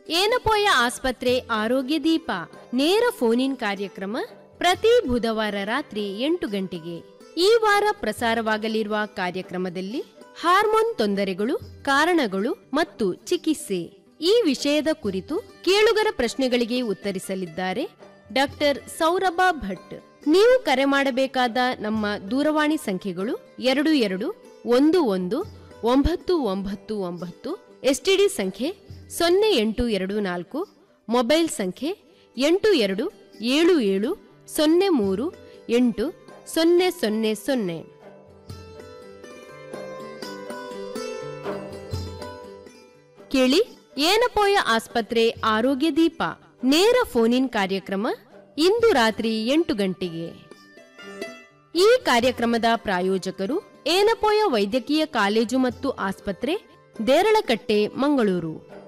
ಏನಪೋಯ ಆಸ್ಪತ್ರೆ ಆರೋಗ್ಯ ದೀಪ ನೇರ ಫೋನ್ ಇನ್ ಕಾರ್ಯಕ್ರಮ ಪ್ರತಿ ಬುಧವಾರ ರಾತ್ರಿ ಎಂಟು ಗಂಟೆಗೆ ಈ ವಾರ ಪ್ರಸಾರವಾಗಲಿರುವ ಕಾರ್ಯಕ್ರಮದಲ್ಲಿ ಹಾರ್ಮೋನ್ ತೊಂದರೆಗಳು ಕಾರಣಗಳು ಮತ್ತು ಚಿಕಿತ್ಸೆ ಈ ವಿಷಯದ ಕುರಿತು ಕೇಳುಗರ ಪ್ರಶ್ನೆಗಳಿಗೆ ಉತ್ತರಿಸಲಿದ್ದಾರೆ ಡಾಕ್ಟರ್ ಸೌರಭ ಭಟ್ ನೀವು ಕರೆ ಮಾಡಬೇಕಾದ ನಮ್ಮ ದೂರವಾಣಿ ಸಂಖ್ಯೆಗಳು ಎರಡು ಎರಡು ಒಂದು ಒಂದು ಒಂಬತ್ತು ಒಂಬತ್ತು ಒಂಬತ್ತು ಎಸ್ಟಿಡಿ ಸಂಖ್ಯೆ ಸೊನ್ನೆ ಎಂಟು ಎರಡು ನಾಲ್ಕು ಮೊಬೈಲ್ ಸಂಖ್ಯೆ ಎಂಟು ಎರಡು ಏಳು ಏಳು ಸೊನ್ನೆ ಮೂರು ಎಂಟು ಸೊನ್ನೆ ಸೊನ್ನೆ ಸೊನ್ನೆ ಕೇಳಿ ಏನಪೋಯ ಆಸ್ಪತ್ರೆ ಆರೋಗ್ಯ ದೀಪ ನೇರ ಫೋನ್ ಇನ್ ಕಾರ್ಯಕ್ರಮ ಇಂದು ರಾತ್ರಿ ಎಂಟು ಗಂಟೆಗೆ ಈ ಕಾರ್ಯಕ್ರಮದ ಪ್ರಾಯೋಜಕರು ಏನಪೋಯ ವೈದ್ಯಕೀಯ ಕಾಲೇಜು ಮತ್ತು ಆಸ್ಪತ್ರೆ ದೇರಳಕಟ್ಟೆ ಮಂಗಳೂರು